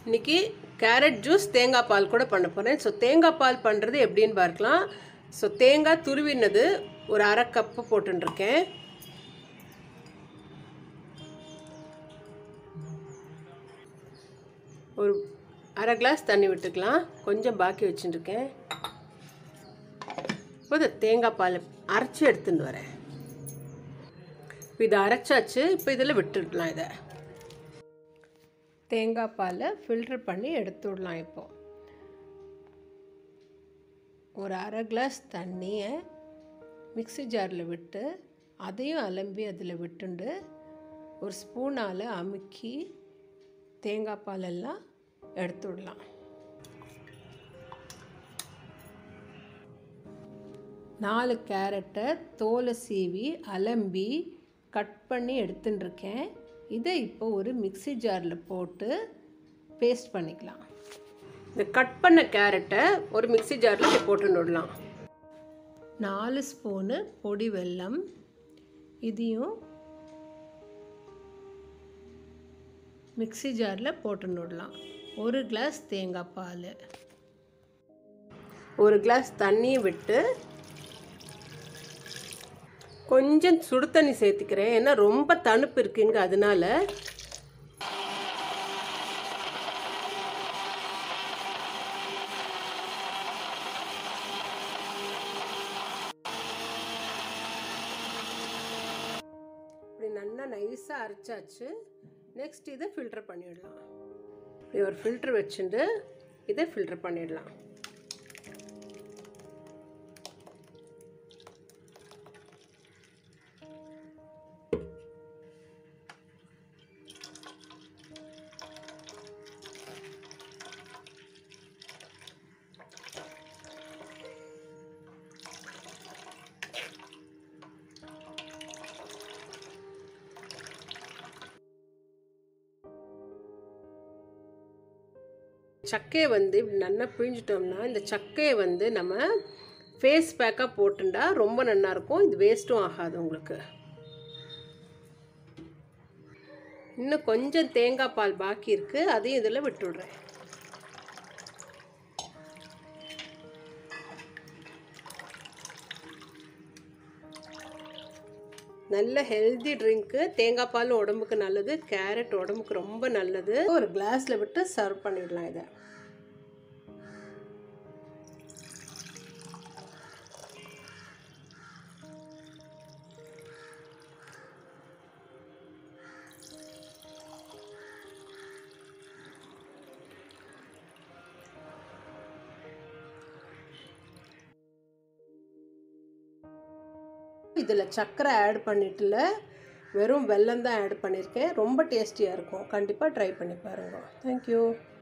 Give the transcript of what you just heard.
இன்னைக்கு carrot juice தேங்காய் பால் கூட பண்ண போகிறேன் ஸோ தேங்காய் பால் பண்ணுறது எப்படின்னு பார்க்கலாம் ஸோ தேங்காய் துருவினது ஒரு அரை கப்பு போட்டுருக்கேன் ஒரு அரை கிளாஸ் தண்ணி விட்டுக்கலாம் கொஞ்சம் பாக்கி வச்சுட்டுருக்கேன் இப்போ இந்த தேங்காய் பால் அரைச்சி எடுத்துன்னு வரேன் இப்போ இதை அரைச்சாச்சு இப்போ இதில் விட்டுடலாம் இதை தேங்காய் பாலை ஃபில்ட்ரு பண்ணி எடுத்து விடலாம் இப்போ ஒரு அரை கிளாஸ் தண்ணியை மிக்ஸி ஜாரில் விட்டு அதையும் அலம்பி அதில் விட்டுண்டு ஒரு ஸ்பூனால் அமுக்கி தேங்காய் பாலெல்லாம் எடுத்து விடலாம் நாலு கேரட்டை தோலை சீவி அலம்பி கட் பண்ணி எடுத்துட்டுருக்கேன் இதை இப்போ ஒரு மிக்ஸி ஜாரில் போட்டு பேஸ்ட் பண்ணிக்கலாம் இந்த கட் பண்ண கேரட்டை ஒரு மிக்ஸி ஜாரில் இப்படி போட்டு விடலாம் நாலு ஸ்பூனு பொடி வெல்லம் இதையும் மிக்ஸி ஜாரில் போட்டு விடலாம் ஒரு கிளாஸ் தேங்காய் பால் ஒரு கிளாஸ் தண்ணியை விட்டு கொஞ்சம் சுடு தண்ணி சேர்த்துக்கிறேன் ஏன்னா ரொம்ப தணுப்பு இருக்குங்க அதனால இப்படி நல்லா நைஸாக அரைச்சாச்சு நெக்ஸ்ட் இதை ஃபில்டர் பண்ணிடலாம் இப்படி ஒரு ஃபில்டர் வச்சுட்டு இதை ஃபில்டர் பண்ணிடலாம் சக்கையை வந்து இப்படி நல்லா பிழிஞ்சிட்டோம்னா இந்த சக்கையை வந்து நம்ம ஃபேஸ் பேக்காக போட்டுண்டா ரொம்ப நல்லாயிருக்கும் இது வேஸ்ட்டும் ஆகாது உங்களுக்கு இன்னும் கொஞ்சம் தேங்காய் பால் பாக்கி இருக்குது அதையும் இதில் விட்டுடுறேன் நல்ல ஹெல்தி ட்ரிங்க்கு தேங்காய் பால் உடம்புக்கு நல்லது கேரட் உடம்புக்கு ரொம்ப நல்லது ஒரு கிளாஸில் விட்டு சர்வ் பண்ணிடலாம் இதை இதில் சர்க்கரை ஆட் பண்ணிட்டுல வெறும் வெல்லம் தான் ஆட் பண்ணியிருக்கேன் ரொம்ப டேஸ்டியாக இருக்கும் கண்டிப்பாக ட்ரை பண்ணி பாருங்கள் தேங்க்யூ